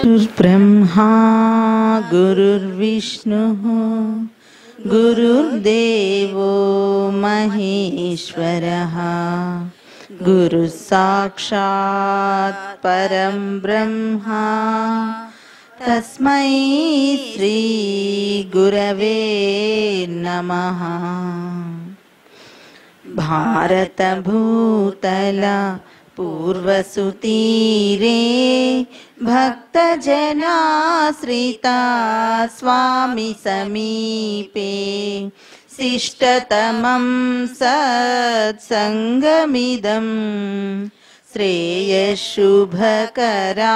गुरुर्ब्रह्मा गुरुर्विष्णुः गुरुर्देवो महेश्वरः गुरुः साक्षात् परं ब्रह्मा तस्मै श्रीगुरवे नमः भारतभूतल पूर्वसुतीरे भक्तजनाश्रिता स्वामि समीपे शिष्टतमं सत्सङ्गमिदम् श्रेयशुभकरा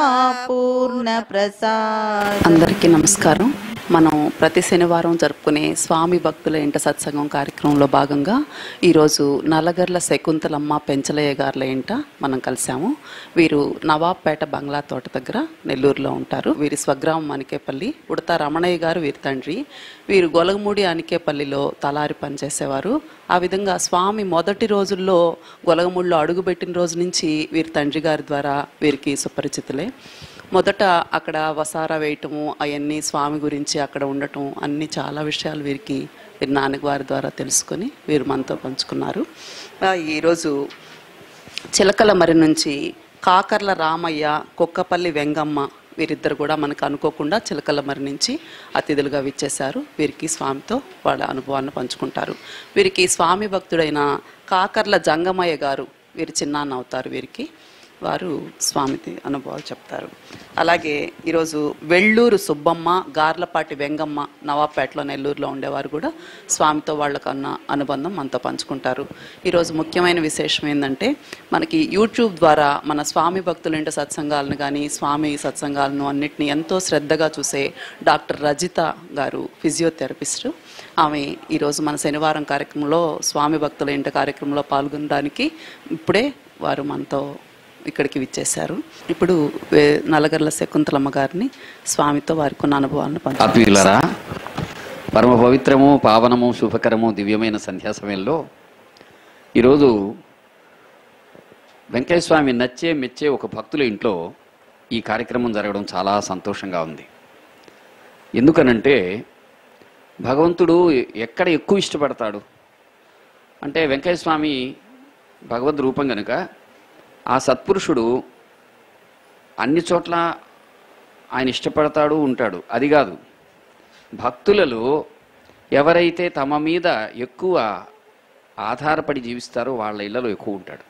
पूर्णप्रसाद అందరికీ నమస్కారం మనం ప్రతి శనివారం జరుపుకునే స్వామి భక్తుల ఇంట సత్సంగం కార్యక్రమంలో భాగంగా ఈరోజు నల్లగర్ల శకుంతలమ్మ పెంచలయ్య గారుల ఇంట మనం కలిసాము వీరు నవాబ్పేట బంగ్లా తోట దగ్గర నెల్లూరులో ఉంటారు వీరి స్వగ్రామం అనికేపల్లి ఉడత రమణయ్య గారు వీరి తండ్రి వీరు గొలగమూడి అనికేపల్లిలో తలారి పనిచేసేవారు ఆ విధంగా స్వామి మొదటి రోజుల్లో గొలగమూడిలో అడుగుపెట్టిన రోజు నుంచి వీరి తండ్రి గారి ద్వారా వీరికి సుపరిచితులే మొదట అక్కడ వసారా వేయటము అవన్నీ స్వామి గురించి అక్కడ ఉండటం అన్ని చాలా విషయాలు వీరికి వీరి నాన్నగారి ద్వారా తెలుసుకొని వీరు మనతో పంచుకున్నారు ఆ, ఈరోజు చిలకల మరి నుంచి కాకర్ల రామయ్య కుక్కపల్లి వెంగమ్మ వీరిద్దరు కూడా మనకు అనుకోకుండా చిలకల మరి నుంచి అతిథులుగా విచ్చేశారు వీరికి స్వామితో వాళ్ళ అనుభవాన్ని పంచుకుంటారు వీరికి స్వామి భక్తుడైన కాకర్ల జంగమయ్య గారు వీరి చిన్నాన్న అవుతారు వీరికి వారు స్వామిది అనుభవాలు చెప్తారు అలాగే ఈరోజు వెಳ್ಳూరు సుబ్బమ్మ గార్లపాటి వెంగమ్మ నవాపేటలో నెల్లూరులో ఉండేవారు కూడా స్వామితో వాళ్ళకన్న అనుబంధం మనతో పంచుకుంటారు ఈరోజు ముఖ్యమైన విశేషం ఏంటంటే మనకి యూట్యూబ్ ద్వారా మన స్వామి భక్తుల ఇంటి సత్సంగాలను కానీ స్వామి సత్సంగాలను అన్నిటిని ఎంతో శ్రద్ధగా చూసే డాక్టర్ రజిత గారు ఫిజియోథెరపిస్టు ఆమె ఈరోజు మన శనివారం కార్యక్రమంలో స్వామి భక్తుల ఇంటి కార్యక్రమంలో పాల్గొనడానికి ఇప్పుడే వారు మనతో ఇక్కడికి విచ్చేశారు ఇప్పుడు వే- నల్లగర్ల శకుంతలమ్మ గారిని స్వామితో వారికి ఉన్న అనుభవాలను పంచు ఆత్మీయులరా పరమ పవిత్రము పావనము శుభకరము దివ్యమైన సంధ్యా సమయంలో ఈరోజు వెంకయ్య స్వామి నచ్చే మెచ్చే ఒక భక్తుల ఇంట్లో ఈ కార్యక్రమం జరగడం చాలా సంతోషంగా ఉంది ఎందుకనంటే భగవంతుడు ఎక్కడ ఎక్కువ ఇష్టపడతాడు అంటే వెంకయ్య స్వామి భగవద్ రూపం కనుక ఆ సత్పురుషుడు అన్ని చోట్ల ఆయన ఇష్టపడతాడు ఉంటాడు అది కాదు భక్తులలో ఎవరైతే తమ మీద ఎక్కువ ఆధారపడి జీవిస్తారో వాళ్ళ ఇళ్లలో ఎక్కువ ఉంటాడు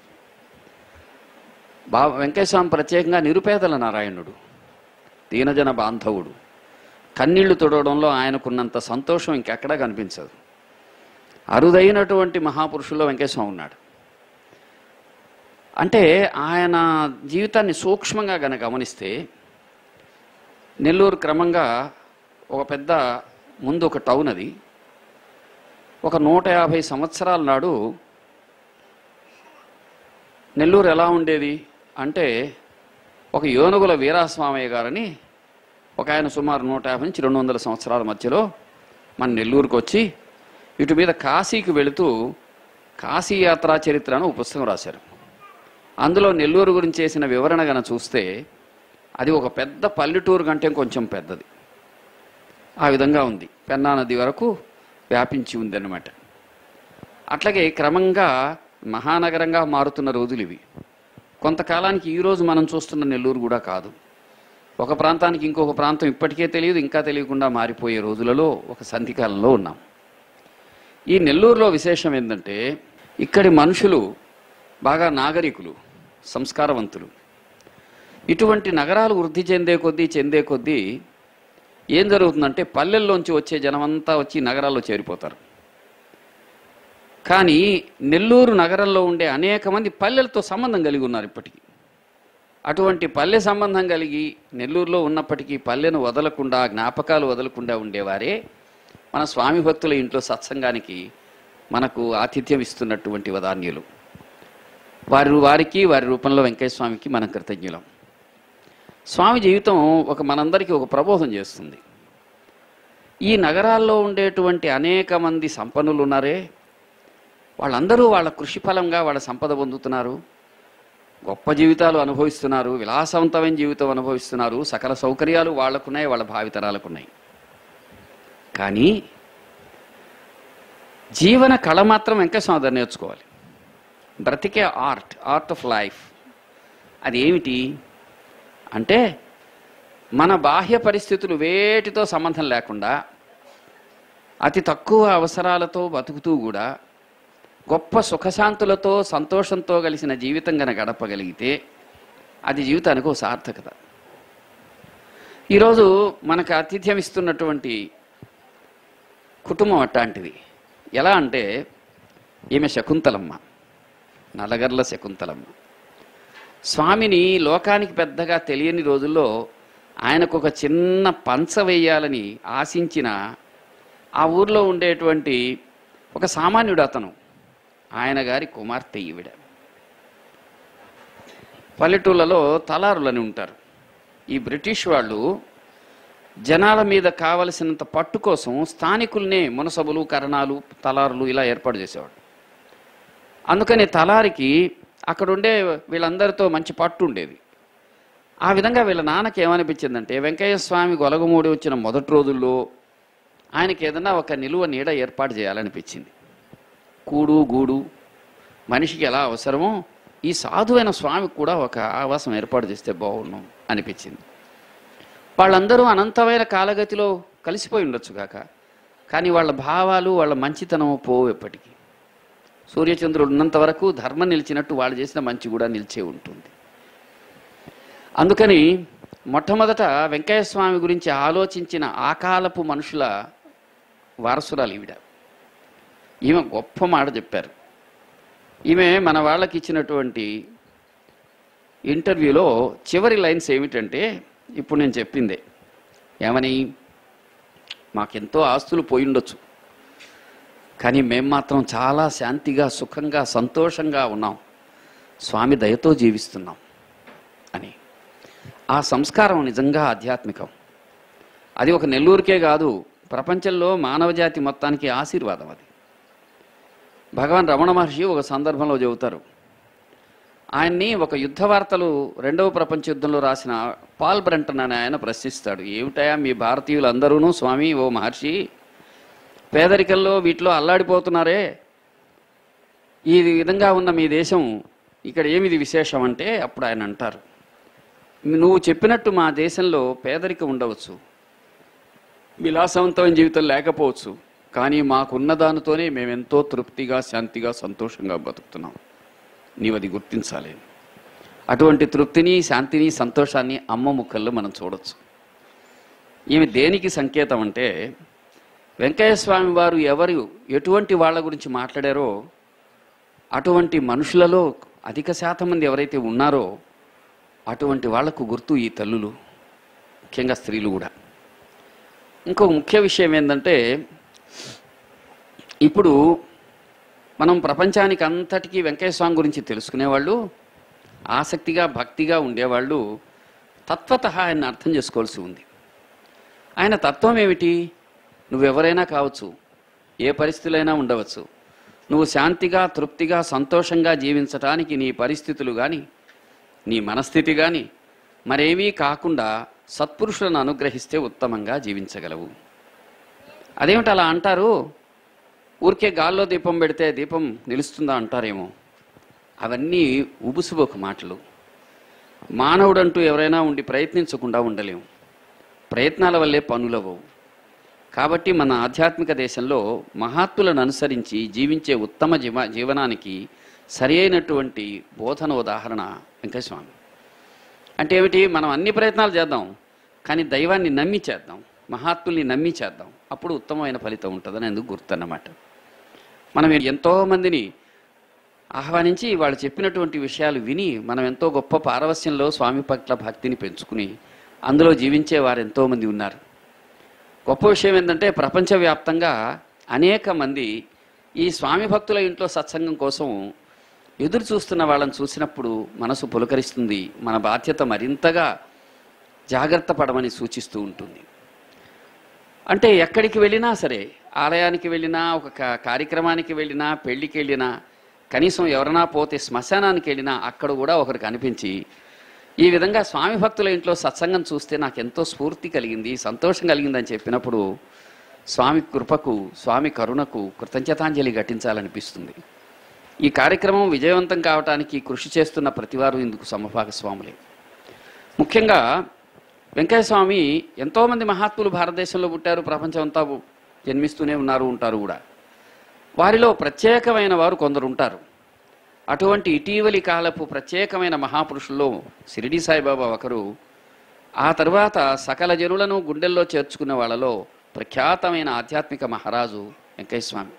బా వెంకటస్వామి ప్రత్యేకంగా నిరుపేదల నారాయణుడు దీనజన బాంధవుడు కన్నీళ్లు తొడవడంలో ఆయనకున్నంత సంతోషం ఇంకెక్కడా కనిపించదు అరుదైనటువంటి మహాపురుషుల్లో వెంకటస్వామి ఉన్నాడు అంటే ఆయన జీవితాన్ని సూక్ష్మంగా గనక గమనిస్తే నెల్లూరు క్రమంగా ఒక పెద్ద ముందు ఒక టౌన్ అది ఒక నూట యాభై సంవత్సరాల నాడు నెల్లూరు ఎలా ఉండేది అంటే ఒక యోనుగుల వీరాస్వామయ్య గారని ఒక ఆయన సుమారు నూట యాభై నుంచి రెండు వందల సంవత్సరాల మధ్యలో మన నెల్లూరుకు వచ్చి ఇటు మీద కాశీకి వెళుతూ కాశీ యాత్రా చరిత్ర అని ఒక పుస్తకం రాశారు అందులో నెల్లూరు గురించి చేసిన వివరణ గన చూస్తే అది ఒక పెద్ద పల్లెటూరు కంటే కొంచెం పెద్దది ఆ విధంగా ఉంది పెన్నా నది వరకు వ్యాపించి ఉందన్నమాట అట్లాగే క్రమంగా మహానగరంగా మారుతున్న రోజులు ఇవి కొంతకాలానికి ఈరోజు మనం చూస్తున్న నెల్లూరు కూడా కాదు ఒక ప్రాంతానికి ఇంకొక ప్రాంతం ఇప్పటికే తెలియదు ఇంకా తెలియకుండా మారిపోయే రోజులలో ఒక సంధికాలంలో ఉన్నాం ఈ నెల్లూరులో విశేషం ఏంటంటే ఇక్కడి మనుషులు బాగా నాగరికులు సంస్కారవంతులు ఇటువంటి నగరాలు వృద్ధి చెందే కొద్దీ చెందే కొద్దీ ఏం జరుగుతుందంటే పల్లెల్లోంచి వచ్చే జనమంతా వచ్చి నగరాల్లో చేరిపోతారు కానీ నెల్లూరు నగరంలో ఉండే అనేక మంది పల్లెలతో సంబంధం కలిగి ఉన్నారు ఇప్పటికీ అటువంటి పల్లె సంబంధం కలిగి నెల్లూరులో ఉన్నప్పటికీ పల్లెను వదలకుండా జ్ఞాపకాలు వదలకుండా ఉండేవారే మన స్వామి భక్తుల ఇంట్లో సత్సంగానికి మనకు ఆతిథ్యం ఇస్తున్నటువంటి వదాన్యులు వారి వారికి వారి రూపంలో వెంకయ్య స్వామికి మనం కృతజ్ఞులం స్వామి జీవితం ఒక మనందరికీ ఒక ప్రబోధం చేస్తుంది ఈ నగరాల్లో ఉండేటువంటి అనేక మంది సంపన్నులు ఉన్నారే వాళ్ళందరూ వాళ్ళ కృషి ఫలంగా వాళ్ళ సంపద పొందుతున్నారు గొప్ప జీవితాలు అనుభవిస్తున్నారు విలాసవంతమైన జీవితం అనుభవిస్తున్నారు సకల సౌకర్యాలు వాళ్ళకున్నాయి వాళ్ళ భావితరాలకున్నాయి కానీ జీవన కళ మాత్రం వెంకటస్వామి దగ్గర నేర్చుకోవాలి బ్రతికే ఆర్ట్ ఆర్ట్ ఆఫ్ లైఫ్ అది ఏమిటి అంటే మన బాహ్య పరిస్థితులు వేటితో సంబంధం లేకుండా అతి తక్కువ అవసరాలతో బతుకుతూ కూడా గొప్ప సుఖశాంతులతో సంతోషంతో కలిసిన జీవితం గన గడపగలిగితే అది జీవితానికి ఒక సార్థకత ఈరోజు మనకు ఆతిథ్యం ఇస్తున్నటువంటి కుటుంబం అట్లాంటిది ఎలా అంటే ఈమె శకుంతలమ్మ నలగర్ల శకుంతలమ్మ స్వామిని లోకానికి పెద్దగా తెలియని రోజుల్లో ఆయనకు ఒక చిన్న పంచ వేయాలని ఆశించిన ఆ ఊర్లో ఉండేటువంటి ఒక సామాన్యుడు అతను ఆయన గారి కుమార్తె ఈవిడ పల్లెటూళ్ళలో తలారులని ఉంటారు ఈ బ్రిటిష్ వాళ్ళు జనాల మీద కావలసినంత పట్టు కోసం స్థానికుల్నే మునసబులు కరణాలు తలారులు ఇలా ఏర్పాటు చేసేవాడు అందుకని తలారికి అక్కడ ఉండే వీళ్ళందరితో మంచి పట్టు ఉండేది ఆ విధంగా వీళ్ళ నాన్నకి ఏమనిపించిందంటే వెంకయ్య స్వామి గొలగమూడి వచ్చిన మొదటి రోజుల్లో ఆయనకి ఏదైనా ఒక నిలువ నీడ ఏర్పాటు చేయాలనిపించింది కూడు గూడు మనిషికి ఎలా అవసరమో ఈ సాధువైన స్వామికి కూడా ఒక ఆవాసం ఏర్పాటు చేస్తే బాగున్నాం అనిపించింది వాళ్ళందరూ అనంతమైన కాలగతిలో కలిసిపోయి ఉండొచ్చు కాక కానీ వాళ్ళ భావాలు వాళ్ళ మంచితనం పోవు ఎప్పటికీ సూర్యచంద్రుడు ఉన్నంత వరకు ధర్మం నిలిచినట్టు వాళ్ళు చేసిన మంచి కూడా నిలిచే ఉంటుంది అందుకని మొట్టమొదట వెంకయ్య స్వామి గురించి ఆలోచించిన ఆ కాలపు మనుషుల వారసురాలు ఈవిడ ఈమె గొప్ప మాట చెప్పారు ఈమె మన వాళ్ళకి ఇచ్చినటువంటి ఇంటర్వ్యూలో చివరి లైన్స్ ఏమిటంటే ఇప్పుడు నేను చెప్పిందే ఏమని మాకెంతో ఆస్తులు పోయి ఉండొచ్చు కానీ మేము మాత్రం చాలా శాంతిగా సుఖంగా సంతోషంగా ఉన్నాం స్వామి దయతో జీవిస్తున్నాం అని ఆ సంస్కారం నిజంగా ఆధ్యాత్మికం అది ఒక నెల్లూరుకే కాదు ప్రపంచంలో మానవజాతి మొత్తానికి ఆశీర్వాదం అది భగవాన్ రమణ మహర్షి ఒక సందర్భంలో చెబుతారు ఆయన్ని ఒక యుద్ధ వార్తలు రెండవ ప్రపంచ యుద్ధంలో రాసిన పాల్ బ్రంటన్ అనే ఆయన ప్రశ్నిస్తాడు ఏమిటయా మీ భారతీయులు అందరూనూ స్వామి ఓ మహర్షి పేదరికంలో వీటిలో అల్లాడిపోతున్నారే ఈ విధంగా ఉన్న మీ దేశం ఇక్కడ ఏమిది విశేషం అంటే అప్పుడు ఆయన అంటారు నువ్వు చెప్పినట్టు మా దేశంలో పేదరికం ఉండవచ్చు విలాసవంతమైన జీవితం లేకపోవచ్చు కానీ మాకున్న దానితోనే మేమెంతో తృప్తిగా శాంతిగా సంతోషంగా బతుకుతున్నాం నీవు అది గుర్తించాలి అటువంటి తృప్తిని శాంతిని సంతోషాన్ని అమ్మ ముక్కల్లో మనం చూడొచ్చు ఈమె దేనికి సంకేతం అంటే వెంకయ్య స్వామి వారు ఎవరు ఎటువంటి వాళ్ళ గురించి మాట్లాడారో అటువంటి మనుషులలో అధిక శాతం మంది ఎవరైతే ఉన్నారో అటువంటి వాళ్లకు గుర్తు ఈ తల్లులు ముఖ్యంగా స్త్రీలు కూడా ఇంకొక ముఖ్య విషయం ఏంటంటే ఇప్పుడు మనం ప్రపంచానికి అంతటికీ వెంకయ్య స్వామి గురించి తెలుసుకునేవాళ్ళు ఆసక్తిగా భక్తిగా ఉండేవాళ్ళు తత్వత ఆయన్ని అర్థం చేసుకోవాల్సి ఉంది ఆయన తత్వం ఏమిటి నువ్వెవరైనా కావచ్చు ఏ పరిస్థితులైనా ఉండవచ్చు నువ్వు శాంతిగా తృప్తిగా సంతోషంగా జీవించటానికి నీ పరిస్థితులు కానీ నీ మనస్థితి కానీ మరేమీ కాకుండా సత్పురుషులను అనుగ్రహిస్తే ఉత్తమంగా జీవించగలవు అదేమిటి అలా అంటారు ఊరికే గాల్లో దీపం పెడితే దీపం నిలుస్తుందా అంటారేమో అవన్నీ ఉబుసుబోకు మాటలు మానవుడంటూ ఎవరైనా ఉండి ప్రయత్నించకుండా ఉండలేము ప్రయత్నాల వల్లే పనులవవు కాబట్టి మన ఆధ్యాత్మిక దేశంలో మహాత్ములను అనుసరించి జీవించే ఉత్తమ జీవ జీవనానికి సరి అయినటువంటి బోధన ఉదాహరణ వెంకటస్వామి అంటే ఏమిటి మనం అన్ని ప్రయత్నాలు చేద్దాం కానీ దైవాన్ని నమ్మి చేద్దాం మహాత్ముల్ని నమ్మి చేద్దాం అప్పుడు ఉత్తమమైన ఫలితం ఉంటుందని అందుకు గుర్తన్నమాట మనం ఎంతో మందిని ఆహ్వానించి వాళ్ళు చెప్పినటువంటి విషయాలు విని మనం ఎంతో గొప్ప పారవస్యంలో స్వామి పట్ల భక్తిని పెంచుకుని అందులో జీవించే వారు ఎంతోమంది ఉన్నారు గొప్ప విషయం ఏంటంటే ప్రపంచవ్యాప్తంగా అనేక మంది ఈ స్వామి భక్తుల ఇంట్లో సత్సంగం కోసం ఎదురు చూస్తున్న వాళ్ళని చూసినప్పుడు మనసు పులకరిస్తుంది మన బాధ్యత మరింతగా జాగ్రత్త పడమని సూచిస్తూ ఉంటుంది అంటే ఎక్కడికి వెళ్ళినా సరే ఆలయానికి వెళ్ళినా ఒక కా- కార్యక్రమానికి వెళ్ళినా పెళ్ళికి వెళ్ళినా కనీసం ఎవరైనా పోతే శ్మశానానికి వెళ్ళినా అక్కడ కూడా ఒకరు కనిపించి ఈ విధంగా స్వామి భక్తుల ఇంట్లో సత్సంగం చూస్తే నాకు ఎంతో స్ఫూర్తి కలిగింది సంతోషం కలిగిందని చెప్పినప్పుడు స్వామి కృపకు స్వామి కరుణకు కృతజ్ఞతాంజలి ఘటించాలనిపిస్తుంది ఈ కార్యక్రమం విజయవంతం కావటానికి కృషి చేస్తున్న ప్రతివారు ఇందుకు సమభాగస్వాములే ముఖ్యంగా వెంకయ్య స్వామి ఎంతోమంది మహాత్ములు భారతదేశంలో పుట్టారు ప్రపంచం అంతా జన్మిస్తూనే ఉన్నారు ఉంటారు కూడా వారిలో ప్రత్యేకమైన వారు కొందరు ఉంటారు అటువంటి ఇటీవలి కాలపు ప్రత్యేకమైన మహాపురుషుల్లో షిరిడి సాయిబాబా ఒకరు ఆ తరువాత సకల జనులను గుండెల్లో చేర్చుకున్న వాళ్ళలో ప్రఖ్యాతమైన ఆధ్యాత్మిక మహారాజు వెంకయ్య స్వామి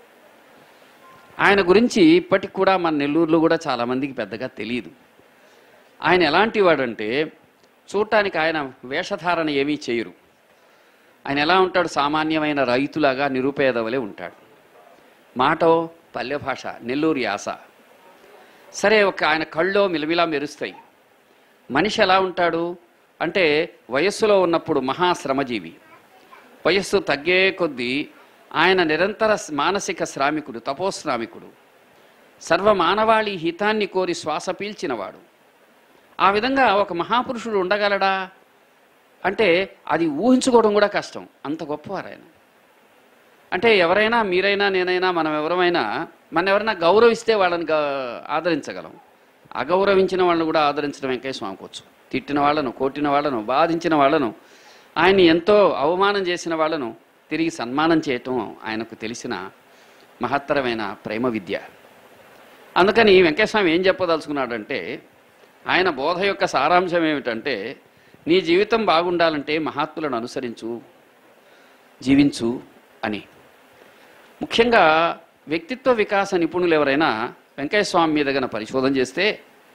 ఆయన గురించి ఇప్పటికి కూడా మన నెల్లూరులో కూడా చాలామందికి పెద్దగా తెలియదు ఆయన ఎలాంటి వాడంటే చూడటానికి ఆయన వేషధారణ ఏమీ చేయరు ఆయన ఎలా ఉంటాడు సామాన్యమైన రైతులాగా నిరుపేదవలే ఉంటాడు మాటో పల్లె భాష నెల్లూరు యాస సరే ఒక ఆయన కళ్ళో మిలమిలా మెరుస్తాయి మనిషి ఎలా ఉంటాడు అంటే వయస్సులో ఉన్నప్పుడు మహాశ్రమజీవి వయస్సు తగ్గే కొద్దీ ఆయన నిరంతర మానసిక శ్రామికుడు తపోశ్రామికుడు సర్వ మానవాళి హితాన్ని కోరి శ్వాస పీల్చినవాడు ఆ విధంగా ఒక మహాపురుషుడు ఉండగలడా అంటే అది ఊహించుకోవడం కూడా కష్టం అంత గొప్పవారు ఆయన అంటే ఎవరైనా మీరైనా నేనైనా మనం ఎవరమైనా మన ఎవరైనా గౌరవిస్తే వాళ్ళని గా- ఆదరించగలం అగౌరవించిన వాళ్ళని కూడా ఆదరించడం వెంకయ్య స్వామికి వచ్చు తిట్టిన వాళ్ళను కొట్టిన వాళ్ళను బాధించిన వాళ్ళను ఆయన్ని ఎంతో అవమానం చేసిన వాళ్ళను తిరిగి సన్మానం చేయటం ఆయనకు తెలిసిన మహత్తరమైన ప్రేమ విద్య అందుకని వెంకటస్వామి ఏం చెప్పదలుచుకున్నాడంటే ఆయన బోధ యొక్క సారాంశం ఏమిటంటే నీ జీవితం బాగుండాలంటే మహాత్ములను అనుసరించు జీవించు అని ముఖ్యంగా వ్యక్తిత్వ వికాస నిపుణులు ఎవరైనా వెంకయ్య స్వామి మీద గన పరిశోధన చేస్తే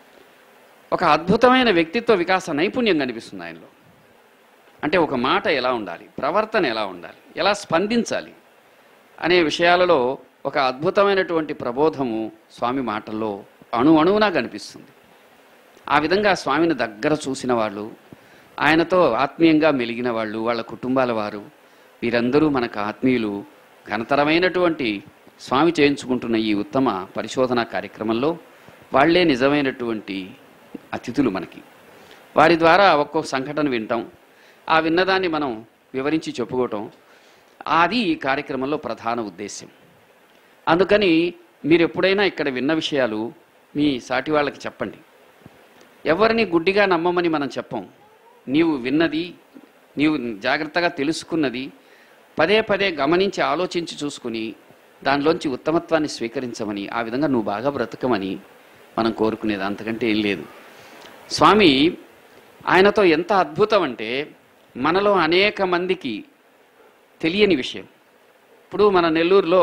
ఒక అద్భుతమైన వ్యక్తిత్వ వికాస నైపుణ్యం కనిపిస్తుంది ఆయనలో అంటే ఒక మాట ఎలా ఉండాలి ప్రవర్తన ఎలా ఉండాలి ఎలా స్పందించాలి అనే విషయాలలో ఒక అద్భుతమైనటువంటి ప్రబోధము స్వామి మాటల్లో అణు అణువునా కనిపిస్తుంది ఆ విధంగా స్వామిని దగ్గర చూసిన వాళ్ళు ఆయనతో ఆత్మీయంగా మెలిగిన వాళ్ళు వాళ్ళ కుటుంబాల వారు వీరందరూ మనకు ఆత్మీయులు ఘనతరమైనటువంటి స్వామి చేయించుకుంటున్న ఈ ఉత్తమ పరిశోధన కార్యక్రమంలో వాళ్ళే నిజమైనటువంటి అతిథులు మనకి వారి ద్వారా ఒక్కో సంఘటన వింటాం ఆ విన్నదాన్ని మనం వివరించి చెప్పుకోవటం అది ఈ కార్యక్రమంలో ప్రధాన ఉద్దేశ్యం అందుకని మీరు ఎప్పుడైనా ఇక్కడ విన్న విషయాలు మీ సాటి వాళ్ళకి చెప్పండి ఎవరిని గుడ్డిగా నమ్మమని మనం చెప్పం నీవు విన్నది నీవు జాగ్రత్తగా తెలుసుకున్నది పదే పదే గమనించి ఆలోచించి చూసుకుని దానిలోంచి ఉత్తమత్వాన్ని స్వీకరించమని ఆ విధంగా నువ్వు బాగా బ్రతకమని మనం కోరుకునేది అంతకంటే ఏం లేదు స్వామి ఆయనతో ఎంత అద్భుతం అంటే మనలో అనేక మందికి తెలియని విషయం ఇప్పుడు మన నెల్లూరులో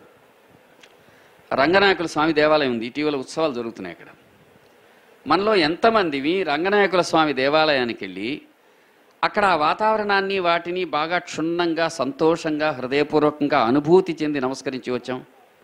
రంగనాయకుల స్వామి దేవాలయం ఉంది ఇటీవల ఉత్సవాలు జరుగుతున్నాయి అక్కడ మనలో ఎంతమందివి రంగనాయకుల స్వామి దేవాలయానికి వెళ్ళి అక్కడ ఆ వాతావరణాన్ని వాటిని బాగా క్షుణ్ణంగా సంతోషంగా హృదయపూర్వకంగా అనుభూతి చెంది నమస్కరించి వచ్చాం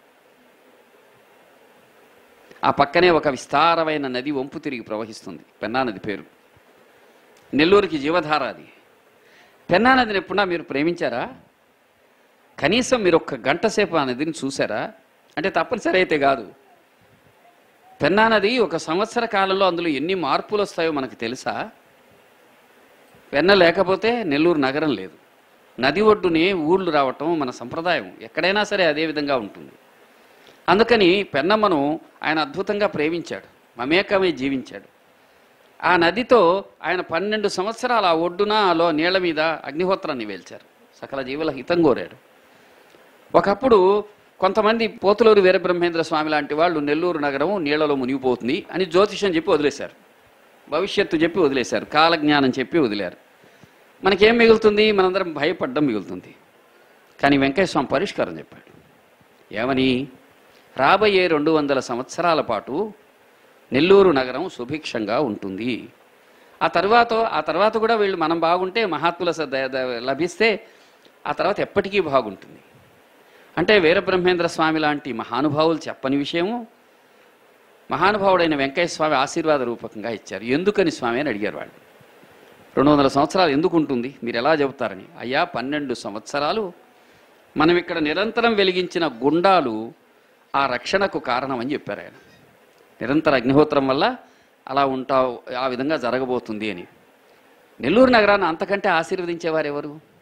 ఆ పక్కనే ఒక విస్తారమైన నది వంపు తిరిగి ప్రవహిస్తుంది పెన్నా నది పేరు నెల్లూరుకి జీవధార అది పెన్నా నదిని ఎప్పుడన్నా మీరు ప్రేమించారా కనీసం మీరు ఒక్క గంట సేపు ఆ నదిని చూసారా అంటే తప్పనిసరి అయితే కాదు పెన్నా నది ఒక సంవత్సర కాలంలో అందులో ఎన్ని మార్పులు వస్తాయో మనకు తెలుసా పెన్న లేకపోతే నెల్లూరు నగరం లేదు నది ఒడ్డునే ఊళ్ళు రావటం మన సంప్రదాయం ఎక్కడైనా సరే అదే విధంగా ఉంటుంది అందుకని పెన్నమ్మను ఆయన అద్భుతంగా ప్రేమించాడు మమేకమై జీవించాడు ఆ నదితో ఆయన పన్నెండు సంవత్సరాలు ఆ ఒడ్డున ఆలో నీళ్ల మీద అగ్నిహోత్రాన్ని వేల్చారు సకల జీవుల హితం కోరాడు ఒకప్పుడు కొంతమంది పోతులూరు వీరబ్రహ్మేంద్ర స్వామి లాంటి వాళ్ళు నెల్లూరు నగరం నీళ్లలో మునిగిపోతుంది అని జ్యోతిష్యం చెప్పి వదిలేశారు భవిష్యత్తు చెప్పి వదిలేశారు కాలజ్ఞానం చెప్పి వదిలేరు మనకేం మిగులుతుంది మనందరం భయపడ్డం మిగులుతుంది కానీ వెంకయ్య స్వామి పరిష్కారం చెప్పాడు ఏమని రాబోయే రెండు వందల సంవత్సరాల పాటు నెల్లూరు నగరం సుభిక్షంగా ఉంటుంది ఆ తర్వాత ఆ తర్వాత కూడా వీళ్ళు మనం బాగుంటే మహాత్ముల స- దయ- దయ లభిస్తే ఆ తర్వాత ఎప్పటికీ బాగుంటుంది అంటే వీరబ్రహ్మేంద్ర స్వామి లాంటి మహానుభావులు చెప్పని విషయము మహానుభావుడైన వెంకయ్య స్వామి ఆశీర్వాద రూపకంగా ఇచ్చారు ఎందుకని స్వామి అని అడిగారు వాళ్ళు రెండు వందల సంవత్సరాలు ఎందుకు ఉంటుంది మీరు ఎలా చెబుతారని అయ్యా పన్నెండు సంవత్సరాలు మనం ఇక్కడ నిరంతరం వెలిగించిన గుండాలు ఆ రక్షణకు కారణం అని చెప్పారు ఆయన నిరంతర అగ్నిహోత్రం వల్ల అలా ఉంటావు ఆ విధంగా జరగబోతుంది అని నెల్లూరు నగరాన్ని అంతకంటే ఆశీర్వదించేవారు ఎవరు